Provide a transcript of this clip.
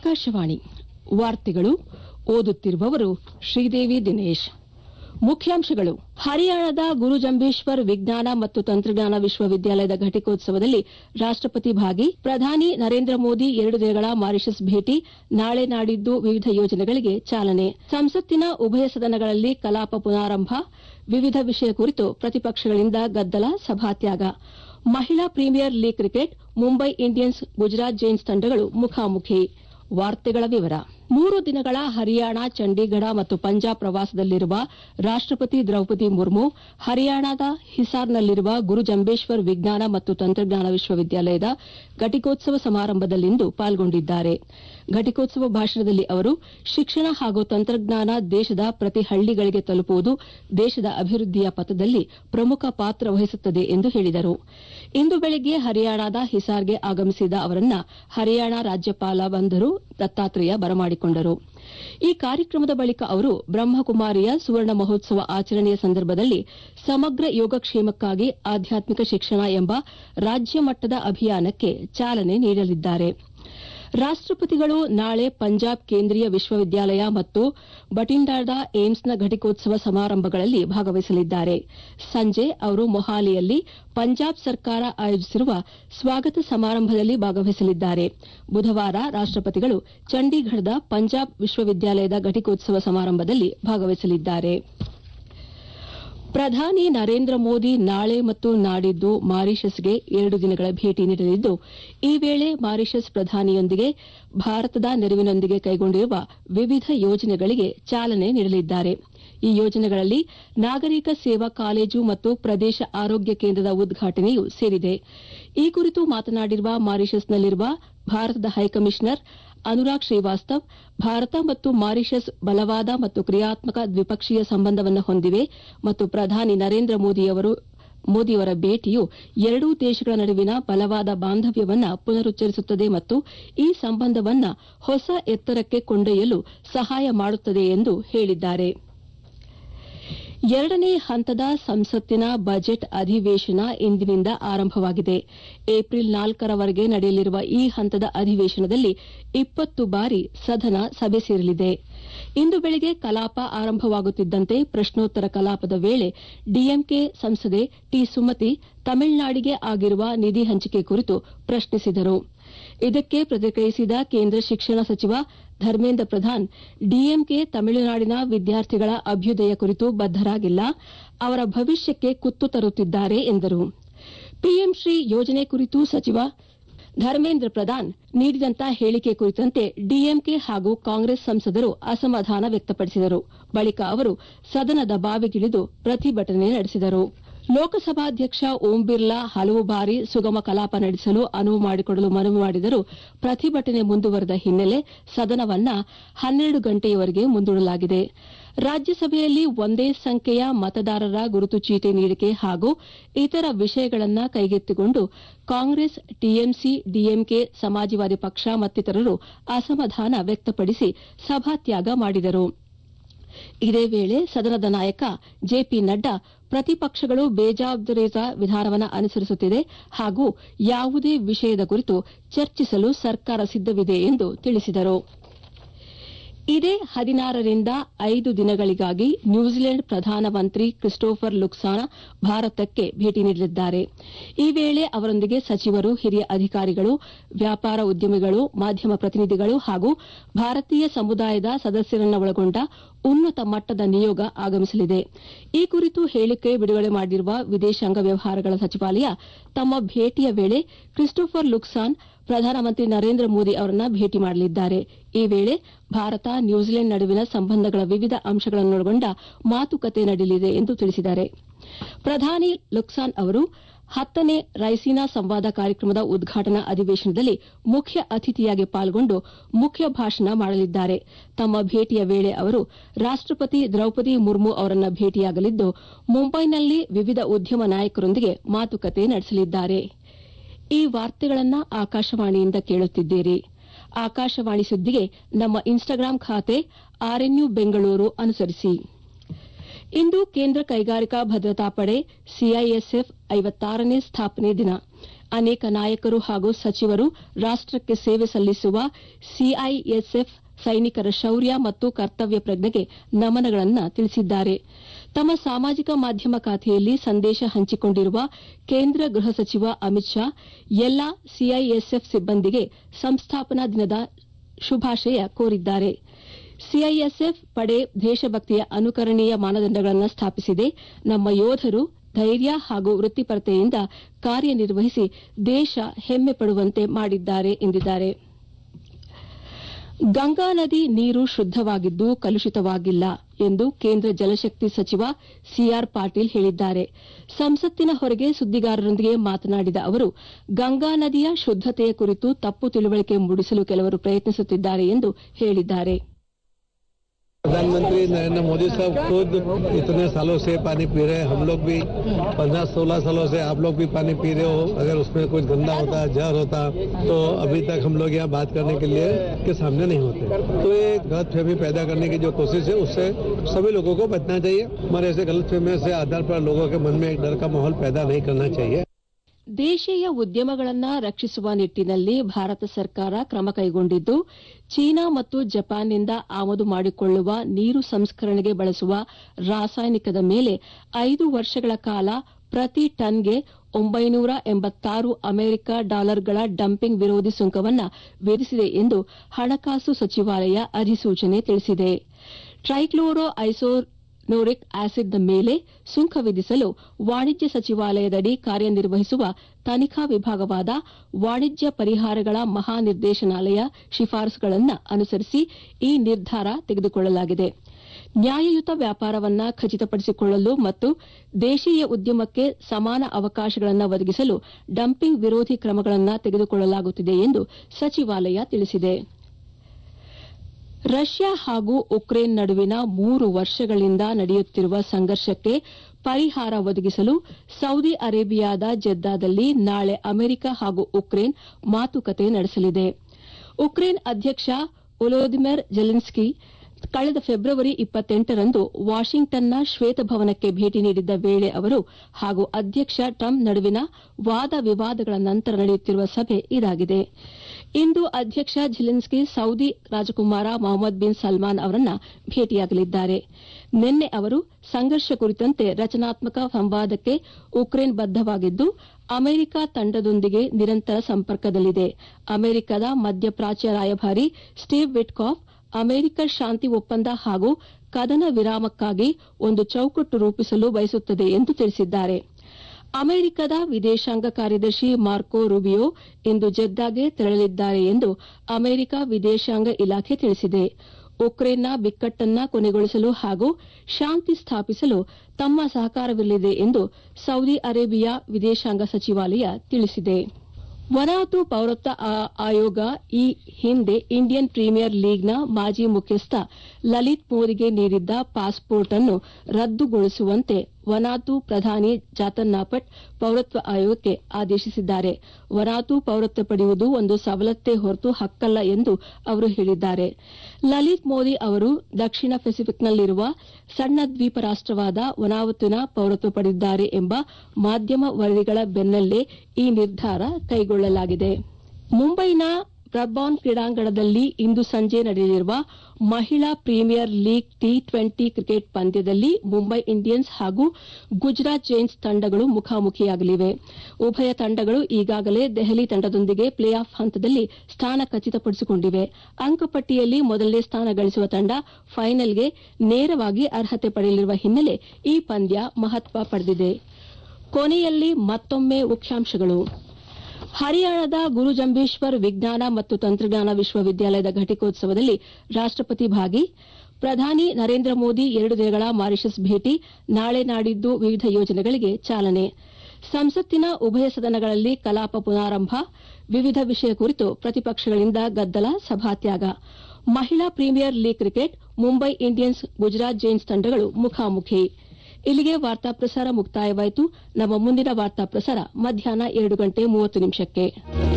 ಆಕಾಶವಾಣಿ ವಾರ್ತೆಗಳು ಓದುತ್ತಿರುವವರು ಶ್ರೀದೇವಿ ದಿನೇಶ್ ಮುಖ್ಯಾಂಶಗಳು ಹರಿಯಾಣದ ಗುರುಜಂಬೇಶ್ವರ್ ವಿಜ್ಞಾನ ಮತ್ತು ತಂತ್ರಜ್ಞಾನ ವಿಶ್ವವಿದ್ಯಾಲಯದ ಘಟಿಕೋತ್ಸವದಲ್ಲಿ ರಾಷ್ಟಪತಿ ಭಾಗಿ ಪ್ರಧಾನಿ ನರೇಂದ್ರ ಮೋದಿ ಎರಡು ದಿನಗಳ ಮಾರಿಷಸ್ ಭೇಟಿ ನಾಳೆ ನಾಡಿದ್ದು ವಿವಿಧ ಯೋಜನೆಗಳಿಗೆ ಚಾಲನೆ ಸಂಸತ್ತಿನ ಉಭಯ ಸದನಗಳಲ್ಲಿ ಕಲಾಪ ಪುನಾರಂಭ ವಿವಿಧ ವಿಷಯ ಕುರಿತು ಪ್ರತಿಪಕ್ಷಗಳಿಂದ ಗದ್ದಲ ಸಭಾತ್ಯಾಗ ಮಹಿಳಾ premier league cricket Mumbai Indians Gujarat Giants ತಂಡಗಳು ಮುಖಾಮುಖಿ ವಾರ್ತೆಗಳ ವಿವರ ಮೂರು ದಿನಗಳ ಹರಿಯಾಣ ಚಂಡೀಗಢ ಮತ್ತು ಪಂಜಾಬ್ ಪ್ರವಾಸದಲ್ಲಿರುವ ರಾಷ್ಟಪತಿ ದ್ರೌಪದಿ ಮುರ್ಮು ಹರಿಯಾಣದ ಹಿಸಾರ್ನಲ್ಲಿರುವ ಗುರುಜಂಬೇಶ್ವರ್ ವಿಜ್ಞಾನ ಮತ್ತು ತಂತ್ರಜ್ಞಾನ ವಿಶ್ವವಿದ್ಯಾಲಯದ ಘಟಿಕೋತ್ಸವ ಸಮಾರಂಭದಲ್ಲಿಂದು ಪಾಲ್ಗೊಂಡಿದ್ದಾರೆ ಘಟಿಕೋತ್ಸವ ಭಾಷಣದಲ್ಲಿ ಅವರು ಶಿಕ್ಷಣ ಹಾಗೂ ತಂತ್ರಜ್ಞಾನ ದೇಶದ ಪ್ರತಿ ಹಳ್ಳಿಗಳಿಗೆ ತಲುಪುವುದು ದೇಶದ ಅಭಿವೃದ್ದಿಯ ಪಥದಲ್ಲಿ ಪ್ರಮುಖ ಪಾತ್ರ ವಹಿಸುತ್ತದೆ ಎಂದು ಹೇಳಿದರು ಇಂದು ಬೆಳಗ್ಗೆ ಹರಿಯಾಣದ ಹಿಸಾರ್ಗೆ ಆಗಮಿಸಿದ ಅವರನ್ನ ಹರಿಯಾಣ ರಾಜ್ಯಪಾಲ ಬಂದರು ದತ್ತಾತ್ರೇಯ ಬರಮಾಡಿಕೊಂಡರು ಈ ಕಾರ್ಯಕ್ರಮದ ಬಳಿಕ ಅವರು ಬ್ರಹ್ಮಕುಮಾರಿಯ ಸುವರ್ಣ ಮಹೋತ್ಸವ ಆಚರಣೆಯ ಸಂದರ್ಭದಲ್ಲಿ ಸಮಗ್ರ ಯೋಗಕ್ಷೇಮಕ್ಕಾಗಿ ಆಧ್ಯಾತ್ಮಿಕ ಶಿಕ್ಷಣ ಎಂಬ ರಾಜ್ಯ ಮಟ್ಟದ ಅಭಿಯಾನಕ್ಕೆ ಚಾಲನೆ ನೀಡಲಿದ್ದಾರೆ ರಾಷ್ಟಪತಿಗಳು ನಾಳೆ ಪಂಜಾಬ್ ಕೇಂದ್ರೀಯ ವಿಶ್ವವಿದ್ಯಾಲಯ ಮತ್ತು ಬಟಿಂಡಾದ ಏಮ್ಸ್ನ ಘಟಿಕೋತ್ಸವ ಸಮಾರಂಭಗಳಲ್ಲಿ ಭಾಗವಹಿಸಲಿದ್ದಾರೆ ಸಂಜೆ ಅವರು ಮೊಹಾಲಿಯಲ್ಲಿ ಪಂಜಾಬ್ ಸರ್ಕಾರ ಆಯೋಜಿಸಿರುವ ಸ್ವಾಗತ ಸಮಾರಂಭದಲ್ಲಿ ಭಾಗವಹಿಸಲಿದ್ದಾರೆ ಬುಧವಾರ ರಾಷ್ಟಪತಿಗಳು ಚಂಡೀಗಢದ ಪಂಜಾಬ್ ವಿಶ್ವವಿದ್ಯಾಲಯದ ಘಟಿಕೋತ್ಸವ ಸಮಾರಂಭದಲ್ಲಿ ಭಾಗವಹಿಸಲಿದ್ದಾರೆ ಪ್ರಧಾನಿ ನರೇಂದ್ರ ಮೋದಿ ನಾಳೆ ಮತ್ತು ನಾಡಿದ್ದು ಮಾರಿಷಸ್ಗೆ ಎರಡು ದಿನಗಳ ಭೇಟಿ ನೀಡಲಿದ್ದು ಈ ವೇಳೆ ಮಾರಿಷಸ್ ಪ್ರಧಾನಿಯೊಂದಿಗೆ ಭಾರತದ ನೆರವಿನೊಂದಿಗೆ ಕೈಗೊಂಡಿರುವ ವಿವಿಧ ಯೋಜನೆಗಳಿಗೆ ಚಾಲನೆ ನೀಡಲಿದ್ದಾರೆ ಈ ಯೋಜನೆಗಳಲ್ಲಿ ನಾಗರಿಕ ಸೇವಾ ಕಾಲೇಜು ಮತ್ತು ಪ್ರದೇಶ ಆರೋಗ್ಯ ಕೇಂದ್ರದ ಉದ್ಘಾಟನೆಯೂ ಸೇರಿದೆ ಈ ಕುರಿತು ಮಾತನಾಡಿರುವ ಮಾರಿಷಸ್ನಲ್ಲಿರುವ ಭಾರತದ ಹೈಕಮಿಷನರ್ ಅನುರಾಗ್ ಶ್ರೀವಾಸ್ತವ್ ಭಾರತ ಮತ್ತು ಮಾರಿಷಸ್ ಬಲವಾದ ಮತ್ತು ಕ್ರಿಯಾತ್ಮಕ ದ್ವಿಪಕ್ಷೀಯ ಸಂಬಂಧವನ್ನು ಹೊಂದಿವೆ ಮತ್ತು ಪ್ರಧಾನಿ ನರೇಂದ್ರ ಮೋದಿಯವರ ಭೇಟಿಯು ಎರಡೂ ದೇಶಗಳ ನಡುವಿನ ಬಲವಾದ ಬಾಂಧವ್ಯವನ್ನ ಪುನರುಚ್ಚರಿಸುತ್ತದೆ ಮತ್ತು ಈ ಸಂಬಂಧವನ್ನ ಹೊಸ ಎತ್ತರಕ್ಕೆ ಕೊಂಡೊಯ್ಯಲು ಸಹಾಯ ಮಾಡುತ್ತದೆ ಎಂದು ಹೇಳಿದ್ದಾರೆ ಎರಡನೇ ಹಂತದ ಸಂಸತ್ತಿನ ಬಜೆಟ್ ಅಧಿವೇಶನ ಇಂದಿನಿಂದ ಆರಂಭವಾಗಿದೆ ಏಪ್ರಿಲ್ ನಾಲ್ಕರವರೆಗೆ ನಡೆಯಲಿರುವ ಈ ಹಂತದ ಅಧಿವೇಶನದಲ್ಲಿ ಇಪ್ಪತ್ತು ಬಾರಿ ಸದನ ಸಭೆ ಸೇರಲಿದೆ ಇಂದು ಬೆಳಗ್ಗೆ ಕಲಾಪ ಆರಂಭವಾಗುತ್ತಿದ್ದಂತೆ ಪ್ರಶ್ನೋತ್ತರ ಕಲಾಪದ ವೇಳೆ ಡಿಎಂಕೆ ಸಂಸದೆ ಟಿ ಸುಮತಿ ತಮಿಳುನಾಡಿಗೆ ಆಗಿರುವ ನಿಧಿ ಹಂಚಿಕೆ ಕುರಿತು ಪ್ರಶ್ನಿಸಿದರು ಇದಕ್ಕೆ ಪ್ರತಿಕ್ರಿಯಿಸಿದ ಕೇಂದ್ರ ಶಿಕ್ಷಣ ಸಚಿವ ಧರ್ಮೇಂದ್ರ ಪ್ರಧಾನ್ ಡಿಎಂಕೆ ತಮಿಳುನಾಡಿನ ವಿದ್ಯಾರ್ಥಿಗಳ ಅಭ್ಯುದಯ ಕುರಿತು ಬದ್ದರಾಗಿಲ್ಲ ಅವರ ಭವಿಷ್ಯಕ್ಕೆ ಕುತ್ತು ತರುತ್ತಿದ್ದಾರೆ ಎಂದರು ಪಿಎಂ ಶ್ರೀ ಯೋಜನೆ ಕುರಿತು ಸಚಿವ ಧರ್ಮೇಂದ್ರ ಪ್ರಧಾನ್ ನೀಡಿದಂತ ಹೇಳಿಕೆ ಕುರಿತಂತೆ ಡಿಎಂಕೆ ಹಾಗೂ ಕಾಂಗ್ರೆಸ್ ಸಂಸದರು ಅಸಮಾಧಾನ ವ್ಯಕ್ತಪಡಿಸಿದರು ಬಳಿಕ ಅವರು ಸದನದ ಬಾವಿಗಿಳಿದು ಪ್ರತಿಭಟನೆ ನಡೆಸಿದರು ಲೋಕಸಭಾಧ್ಯಕ್ಷ ಓಂ ಬಿರ್ಲಾ ಹಲವು ಬಾರಿ ಸುಗಮ ಕಲಾಪ ನಡೆಸಲು ಅನುವು ಮಾಡಿಕೊಡಲು ಮನವಿ ಮಾಡಿದರೂ ಪ್ರತಿಭಟನೆ ಮುಂದುವರೆದ ಹಿನ್ನೆಲೆ ಸದನವನ್ನ ಹನ್ನೆರಡು ಗಂಟೆಯವರೆಗೆ ಮುಂದೂಡಲಾಗಿದೆ ರಾಜ್ಯಸಭೆಯಲ್ಲಿ ಒಂದೇ ಸಂಖ್ಯೆಯ ಮತದಾರರ ಗುರುತು ಚೀಟಿ ನೀಡಿಕೆ ಹಾಗೂ ಇತರ ವಿಷಯಗಳನ್ನು ಕೈಗೆತ್ತಿಕೊಂಡು ಕಾಂಗ್ರೆಸ್ ಟಿಎಂಸಿ ಡಿಎಂಕೆ ಸಮಾಜವಾದಿ ಪಕ್ಷ ಮತ್ತಿತರರು ಅಸಮಾಧಾನ ವ್ಯಕ್ತಪಡಿಸಿ ಸಭಾತ್ಯಾಗ ಮಾಡಿದರು ಇದೇ ವೇಳೆ ಸದನದ ನಾಯಕ ಜೆಪಿ ನಡ್ಡಾ ಪ್ರತಿಪಕ್ಷಗಳು ಬೇಜವಾಬ್ದಾರಿಯುತ ವಿಧಾನವನ್ನು ಅನುಸರಿಸುತ್ತಿದೆ ಹಾಗೂ ಯಾವುದೇ ವಿಷಯದ ಕುರಿತು ಚರ್ಚಿಸಲು ಸರ್ಕಾರ ಸಿದ್ದವಿದೆ ಎಂದು ತಿಳಿಸಿದರು ಇದೇ ಹದಿನಾರರಿಂದ ಐದು ದಿನಗಳಿಗಾಗಿ ನ್ಯೂಜಿಲೆಂಡ್ ಪ್ರಧಾನಮಂತ್ರಿ ಕ್ರಿಸ್ಟೋಫರ್ ಲುಕ್ಸಾನ ಭಾರತಕ್ಕೆ ಭೇಟಿ ನೀಡಲಿದ್ದಾರೆ ಈ ವೇಳೆ ಅವರೊಂದಿಗೆ ಸಚಿವರು ಹಿರಿಯ ಅಧಿಕಾರಿಗಳು ವ್ಯಾಪಾರ ಉದ್ಯಮಿಗಳು ಮಾಧ್ಯಮ ಪ್ರತಿನಿಧಿಗಳು ಹಾಗೂ ಭಾರತೀಯ ಸಮುದಾಯದ ಸದಸ್ಯರನ್ನ ಒಳಗೊಂಡ ಉನ್ನತ ಮಟ್ಟದ ನಿಯೋಗ ಆಗಮಿಸಲಿದೆ ಈ ಕುರಿತು ಹೇಳಿಕೆ ಬಿಡುಗಡೆ ಮಾಡಿರುವ ವಿದೇಶಾಂಗ ವ್ಯವಹಾರಗಳ ಸಚಿವಾಲಯ ತಮ್ಮ ಭೇಟಿಯ ವೇಳೆ ಕ್ರಿಸ್ಟೋಫರ್ ಲುಕ್ಸಾನ್ ಪ್ರಧಾನಮಂತ್ರಿ ನರೇಂದ್ರ ಮೋದಿ ಅವರನ್ನ ಭೇಟಿ ಮಾಡಲಿದ್ದಾರೆ ಈ ವೇಳೆ ಭಾರತ ನ್ಯೂಜಿಲೆಂಡ್ ನಡುವಿನ ಸಂಬಂಧಗಳ ವಿವಿಧ ಅಂಶಗಳನ್ನೊಳಗೊಂಡ ಮಾತುಕತೆ ನಡೆಯಲಿದೆ ಎಂದು ತಿಳಿಸಿದ್ದಾರೆ ಪ್ರಧಾನಿ ಲುಕ್ಸಾನ್ ಅವರು ಹತ್ತನೇ ರೈಸಿನಾ ಸಂವಾದ ಕಾರ್ಯಕ್ರಮದ ಉದ್ಘಾಟನಾ ಅಧಿವೇಶನದಲ್ಲಿ ಮುಖ್ಯ ಅತಿಥಿಯಾಗಿ ಪಾಲ್ಗೊಂಡು ಮುಖ್ಯ ಭಾಷಣ ಮಾಡಲಿದ್ದಾರೆ ತಮ್ಮ ಭೇಟಿಯ ವೇಳೆ ಅವರು ರಾಷ್ಟಪತಿ ದ್ರೌಪದಿ ಮುರ್ಮು ಅವರನ್ನ ಭೇಟಿಯಾಗಲಿದ್ದು ಮುಂಬೈನಲ್ಲಿ ವಿವಿಧ ಉದ್ಯಮ ನಾಯಕರೊಂದಿಗೆ ಮಾತುಕತೆ ನಡೆಸಲಿದ್ದಾರೆ ಈ ವಾರ್ತೆಗಳನ್ನು ಆಕಾಶವಾಣಿಯಿಂದ ಕೇಳುತ್ತಿದ್ದೀರಿ ಆಕಾಶವಾಣಿ ಸುದ್ದಿಗೆ ನಮ್ಮ ಇನ್ಸ್ಟಾಗ್ರಾಂ ಖಾತೆ ಆರ್ಎನ್ಯು ಬೆಂಗಳೂರು ಅನುಸರಿಸಿ ಇಂದು ಕೇಂದ್ರ ಕೈಗಾರಿಕಾ ಭದ್ರತಾ ಪಡೆ ಸಿಐಎಸ್ಎಫ್ ಐವತ್ತಾರನೇ ಸ್ಥಾಪನೆ ದಿನ ಅನೇಕ ನಾಯಕರು ಹಾಗೂ ಸಚಿವರು ರಾಷ್ಟಕ್ಕೆ ಸೇವೆ ಸಲ್ಲಿಸುವ ಸಿಐಎಸ್ಎಫ್ ಸೈನಿಕರ ಶೌರ್ಯ ಮತ್ತು ಕರ್ತವ್ಯ ಪ್ರಜ್ಞೆಗೆ ನಮನಗಳನ್ನು ತಿಳಿಸಿದ್ದಾರೆ ತಮ್ಮ ಸಾಮಾಜಿಕ ಮಾಧ್ಯಮ ಖಾತೆಯಲ್ಲಿ ಸಂದೇಶ ಹಂಚಿಕೊಂಡಿರುವ ಕೇಂದ್ರ ಗೃಹ ಸಚಿವ ಅಮಿತ್ ಶಾ ಎಲ್ಲಾ ಸಿಐಎಸ್ಎಫ್ ಸಿಬ್ಬಂದಿಗೆ ಸಂಸ್ಥಾಪನಾ ದಿನದ ಶುಭಾಶಯ ಕೋರಿದ್ದಾರೆ ಸಿಐಎಸ್ಎಫ್ ಪಡೆ ದೇಶಭಕ್ತಿಯ ಅನುಕರಣೀಯ ಮಾನದಂಡಗಳನ್ನು ಸ್ಥಾಪಿಸಿದೆ ನಮ್ಮ ಯೋಧರು ಧೈರ್ಯ ಹಾಗೂ ವೃತ್ತಿಪರತೆಯಿಂದ ಕಾರ್ಯನಿರ್ವಹಿಸಿ ದೇಶ ಹೆಮ್ಮೆ ಪಡುವಂತೆ ಮಾಡಿದ್ದಾರೆ ಎಂದಿದ್ದಾರೆ ಗಂಗಾ ನದಿ ನೀರು ಶುದ್ದವಾಗಿದ್ದು ಕಲುಷಿತವಾಗಿಲ್ಲ ಎಂದು ಕೇಂದ್ರ ಜಲಶಕ್ತಿ ಸಚಿವ ಸಿಆರ್ ಪಾಟೀಲ್ ಹೇಳಿದ್ದಾರೆ ಸಂಸತ್ತಿನ ಹೊರಗೆ ಸುದ್ದಿಗಾರರೊಂದಿಗೆ ಮಾತನಾಡಿದ ಅವರು ಗಂಗಾ ನದಿಯ ಶುದ್ದತೆಯ ಕುರಿತು ತಪ್ಪು ತಿಳುವಳಿಕೆ ಮೂಡಿಸಲು ಕೆಲವರು ಪ್ರಯತ್ನಿಸುತ್ತಿದ್ದಾರೆ ಎಂದು ಹೇಳಿದ್ದಾರೆ प्रधानमंत्री नरेंद्र मोदी साहब खुद इतने सालों से पानी पी रहे हैं हम लोग भी पंद्रह सोलह सालों से आप लोग भी पानी पी रहे हो अगर उसमें कुछ गंदा होता जहर होता तो अभी तक हम लोग यहाँ बात करने के लिए के सामने नहीं होते तो ये गलत फहमी पैदा करने की जो कोशिश है उससे सभी लोगों को बचना चाहिए हमारे ऐसे गलत फहमी से आधार पर लोगों के मन में एक डर का माहौल पैदा नहीं करना चाहिए ದೇಶೀಯ ಉದ್ಯಮಗಳನ್ನು ರಕ್ಷಿಸುವ ನಿಟ್ಟಿನಲ್ಲಿ ಭಾರತ ಸರ್ಕಾರ ಕ್ರಮ ಕೈಗೊಂಡಿದ್ದು ಚೀನಾ ಮತ್ತು ಜಪಾನ್ನಿಂದ ಆಮದು ಮಾಡಿಕೊಳ್ಳುವ ನೀರು ಸಂಸ್ಕರಣೆಗೆ ಬಳಸುವ ರಾಸಾಯನಿಕದ ಮೇಲೆ ಐದು ವರ್ಷಗಳ ಕಾಲ ಪ್ರತಿ ಟನ್ಗೆ ಒಂಬೈನೂರ ಎಂಬತ್ತಾರು ಅಮೆರಿಕ ಡಾಲರ್ಗಳ ಡಂಪಿಂಗ್ ವಿರೋಧಿ ಸುಂಕವನ್ನು ವಿಧಿಸಿದೆ ಎಂದು ಹಣಕಾಸು ಸಚಿವಾಲಯ ಅಧಿಸೂಚನೆ ತಿಳಿಸಿದೆ ಟ್ರೈಕ್ಲೋರೋ ಐಸೋರ್ ನೋರಿಕ್ ಆಸಿಡ್ನ ಮೇಲೆ ಸುಂಕ ವಿಧಿಸಲು ವಾಣಿಜ್ಯ ಸಚಿವಾಲಯದಡಿ ಕಾರ್ಯನಿರ್ವಹಿಸುವ ತನಿಖಾ ವಿಭಾಗವಾದ ವಾಣಿಜ್ಯ ಪರಿಹಾರಗಳ ಮಹಾನಿರ್ದೇಶನಾಲಯ ಶಿಫಾರಸುಗಳನ್ನು ಅನುಸರಿಸಿ ಈ ನಿರ್ಧಾರ ತೆಗೆದುಕೊಳ್ಳಲಾಗಿದೆ ನ್ಯಾಯಯುತ ವ್ಯಾಪಾರವನ್ನ ಖಚಿತಪಡಿಸಿಕೊಳ್ಳಲು ಮತ್ತು ದೇಶೀಯ ಉದ್ಯಮಕ್ಕೆ ಸಮಾನ ಅವಕಾಶಗಳನ್ನು ಒದಗಿಸಲು ಡಂಪಿಂಗ್ ವಿರೋಧಿ ಕ್ರಮಗಳನ್ನು ತೆಗೆದುಕೊಳ್ಳಲಾಗುತ್ತಿದೆ ಎಂದು ಸಚಿವಾಲಯ ತಿಳಿಸಿದೆ ರಷ್ಯಾ ಹಾಗೂ ಉಕ್ರೇನ್ ನಡುವಿನ ಮೂರು ವರ್ಷಗಳಿಂದ ನಡೆಯುತ್ತಿರುವ ಸಂಘರ್ಷಕ್ಕೆ ಪರಿಹಾರ ಒದಗಿಸಲು ಸೌದಿ ಅರೇಬಿಯಾದ ಜೆದ್ದಾದಲ್ಲಿ ನಾಳೆ ಅಮೆರಿಕ ಹಾಗೂ ಉಕ್ರೇನ್ ಮಾತುಕತೆ ನಡೆಸಲಿದೆ ಉಕ್ರೇನ್ ಅಧ್ಯಕ್ಷ ಒಲೋದಿಮಿರ್ ಜೆಲೆನ್ಸ್ಕಿ ಕಳೆದ ಫೆಬ್ರವರಿ ಇಪ್ಪತ್ತೆಂಟರಂದು ವಾಷಿಂಗ್ಟನ್ನ ಶ್ವೇತಭವನಕ್ಕೆ ಭೇಟಿ ನೀಡಿದ್ದ ವೇಳೆ ಅವರು ಹಾಗೂ ಅಧ್ಯಕ್ಷ ಟ್ರಂಪ್ ನಡುವಿನ ವಾದ ವಿವಾದಗಳ ನಂತರ ನಡೆಯುತ್ತಿರುವ ಸಭೆ ಇದಾಗಿದೆ ಇಂದು ಅಧ್ಯಕ್ಷ ಝೆಲೆನ್ಸ್ಕಿ ಸೌದಿ ರಾಜಕುಮಾರ ಮೊಹಮ್ಮದ್ ಬಿನ್ ಸಲ್ಮಾನ್ ಅವರನ್ನ ಭೇಟಿಯಾಗಲಿದ್ದಾರೆ ನಿನ್ನೆ ಅವರು ಸಂಘರ್ಷ ಕುರಿತಂತೆ ರಚನಾತ್ಮಕ ಸಂವಾದಕ್ಕೆ ಉಕ್ರೇನ್ ಬದ್ದವಾಗಿದ್ದು ಅಮೆರಿಕ ತಂಡದೊಂದಿಗೆ ನಿರಂತರ ಸಂಪರ್ಕದಲ್ಲಿದೆ ಅಮೆರಿಕದ ಮಧ್ಯಪ್ರಾಚ್ಯ ರಾಯಭಾರಿ ಸ್ಟೀವ್ ವಿಟ್ಕಾಫ್ ಅಮೆರಿಕ ಶಾಂತಿ ಒಪ್ಪಂದ ಹಾಗೂ ಕದನ ವಿರಾಮಕ್ಕಾಗಿ ಒಂದು ಚೌಕಟ್ಟು ರೂಪಿಸಲು ಬಯಸುತ್ತದೆ ಎಂದು ತಿಳಿಸಿದ್ದಾರೆ ಅಮೆರಿಕದ ವಿದೇಶಾಂಗ ಕಾರ್ಯದರ್ಶಿ ಮಾರ್ಕೋ ರೂಬಿಯೋ ಇಂದು ಜೆದ್ದಾಗೆ ತೆರಳಲಿದ್ದಾರೆ ಎಂದು ಅಮೆರಿಕ ವಿದೇಶಾಂಗ ಇಲಾಖೆ ತಿಳಿಸಿದೆ ಉಕ್ರೇನ್ನ ಬಿಕ್ಕಟ್ಟನ್ನ ಕೊನೆಗೊಳಿಸಲು ಹಾಗೂ ಶಾಂತಿ ಸ್ಥಾಪಿಸಲು ತಮ್ಮ ಸಹಕಾರವಿರಲಿದೆ ಎಂದು ಸೌದಿ ಅರೇಬಿಯಾ ವಿದೇಶಾಂಗ ಸಚಿವಾಲಯ ತಿಳಿಸಿದೆ ವನಾತು ಪೌರತ್ವ ಆಯೋಗ ಈ ಹಿಂದೆ ಇಂಡಿಯನ್ ಪ್ರೀಮಿಯರ್ ಲೀಗ್ನ ಮಾಜಿ ಮುಖ್ಯಸ್ಥ ಲಲಿತ್ ಮೋದಿಗೆ ನೀಡಿದ್ದ ಪಾಸ್ಪೋರ್ಟ್ ಅನ್ನು ರದ್ದುಗೊಳಿಸುವಂತೆ ವನಾತು ಪ್ರಧಾನಿ ಜಾತನ್ ನಾಪಟ್ ಪೌರತ್ವ ಆಯೋಗಕ್ಕೆ ಆದೇಶಿಸಿದ್ದಾರೆ ವನಾತು ಪೌರತ್ವ ಪಡೆಯುವುದು ಒಂದು ಸವಲತ್ತೇ ಹೊರತು ಹಕ್ಕಲ್ಲ ಎಂದು ಅವರು ಹೇಳಿದ್ದಾರೆ ಲಲಿತ್ ಮೋದಿ ಅವರು ದಕ್ಷಿಣ ಪೆಸಿಫಿಕ್ನಲ್ಲಿರುವ ಸಣ್ಣ ದ್ವೀಪ ರಾಷ್ಟವಾದ ವನಾವತುನ ಪೌರತ್ವ ಪಡೆದಿದ್ದಾರೆ ಎಂಬ ಮಾಧ್ಯಮ ವರದಿಗಳ ಬೆನ್ನಲ್ಲೇ ಈ ನಿರ್ಧಾರ ಕೈಗೊಳ್ಳಲಾಗಿದೆ ಮುಂಬೈನ ಬ್ರಬಾನ್ ಕ್ರೀಡಾಂಗಣದಲ್ಲಿ ಇಂದು ಸಂಜೆ ನಡೆಯಲಿರುವ ಮಹಿಳಾ premier league T twenty cricket ಪಂದ್ಯದಲ್ಲಿ ಮುಂಬೈ ಇಂಡಿಯನ್ಸ್ ಹಾಗೂ ಗುಜರಾತ್ ಜೈನ್ಸ್ ತಂಡಗಳು ಮುಖಾಮುಖಿಯಾಗಲಿವೆ ಉಭಯ ತಂಡಗಳು ಈಗಾಗಲೇ ದೆಹಲಿ ತಂಡದೊಂದಿಗೆ ಪ್ಲೇ ಆಫ್ ಹಂತದಲ್ಲಿ ಸ್ಥಾನ ಖಚಿತಪಡಿಸಿಕೊಂಡಿವೆ ಅಂಕಪಟ್ಟಿಯಲ್ಲಿ ಮೊದಲನೇ ಸ್ಥಾನ ಗಳಿಸುವ ತಂಡ ಫೈನಲ್ಗೆ ನೇರವಾಗಿ ಅರ್ಹತೆ ಪಡೆಯಲಿರುವ ಹಿನ್ನೆಲೆ ಈ ಪಂದ್ಯ ಮಹತ್ವ ಪಡೆದಿದೆ ಕೊನೆಯಲ್ಲಿ ಮತ್ತೊಮ್ಮೆ ಮುಖ್ಯಾಂಶಗಳು ಹರಿಯಾಣದ ಗುರುಜಂಬೇಶ್ವರ್ ವಿಜ್ಞಾನ ಮತ್ತು ತಂತ್ರಜ್ಞಾನ ವಿಶ್ವವಿದ್ಯಾಲಯದ ಘಟಿಕೋತ್ಸವದಲ್ಲಿ ರಾಷ್ಟಪತಿ ಭಾಗಿ ಪ್ರಧಾನಿ ನರೇಂದ್ರ ಮೋದಿ ಎರಡು ದಿನಗಳ ಮಾರಿಷಸ್ ಭೇಟಿ ನಾಳೆ ನಾಡಿದ್ದು ವಿವಿಧ ಯೋಜನೆಗಳಿಗೆ ಚಾಲನೆ ಸಂಸತ್ತಿನ ಉಭಯ ಸದನಗಳಲ್ಲಿ ಕಲಾಪ ಪುನಾರಂಭ ವಿವಿಧ ವಿಷಯ ಕುರಿತು ಪ್ರತಿಪಕ್ಷಗಳಿಂದ ಗದ್ದಲ ಸಭಾತ್ಯಾಗ ಮಹಿಳಾ premier league cricket Mumbai Indians Gujarat Giants ತಂಡಗಳು ಮುಖಾಮುಖಿ ಇಲ್ಲಿಗೆ ವಾರ್ತಾ ಪ್ರಸಾರ ಮುಕ್ತಾಯವಾಯಿತು ನಮ್ಮ ಮುಂದಿನ ವಾರ್ತಾ ಪ್ರಸಾರ ಮಧ್ಯಾಹ್ನ ಎರಡು ಗಂಟೆ ಮೂವತ್ತು ನಿಮಿಷಕ್ಕೆ